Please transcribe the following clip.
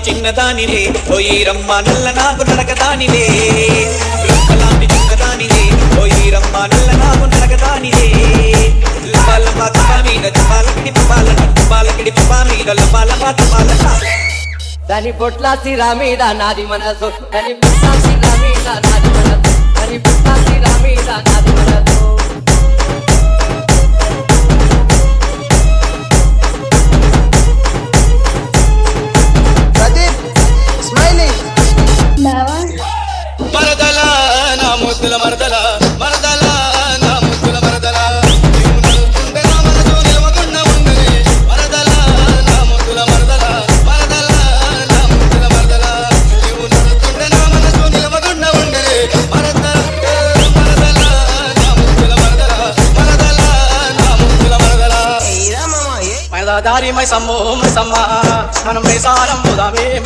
చిన్నదానిలే ఓయి రమ్మ నల్ల నాకు నరకదానిలే రుక్కలాంటి చిన్నదానిలే ఓయి రమ్మ నల్ల నాకు నరకదానిలే లపాలప తుపా మీద తుపాలకిడి తుపాలక తుపాలకిడి తుపా మీద లపాలప తుపాలక దాని పొట్ల సిరా మీద నాది మనసు దాని పొట్ల సిరా మీద నాది మనసు దాని పొట్ల సిరా మీద నాది మనసు ప్రదీప్ స్మైలింగ్ బావా మరదల నా ముద్దుల మరదల మరదల నా ముద్దుల మరదల నీవు నలుగుంటే నా మనసు నిలవకుండా ఉన్నది మరదల నా ముద్దుల మరదల మరదల నా ముద్దుల మరదల నీవు నలుగుంటే నా మనసు నిలవకుండా ఉన్నది మరదల మరదల నా ముద్దుల మరదల మరదల నా ముద్దుల మరదల ఏరా మామ ఏ మైదాదారి మై సమ్మో మై సమ్మ మనం మేసారం పోదామే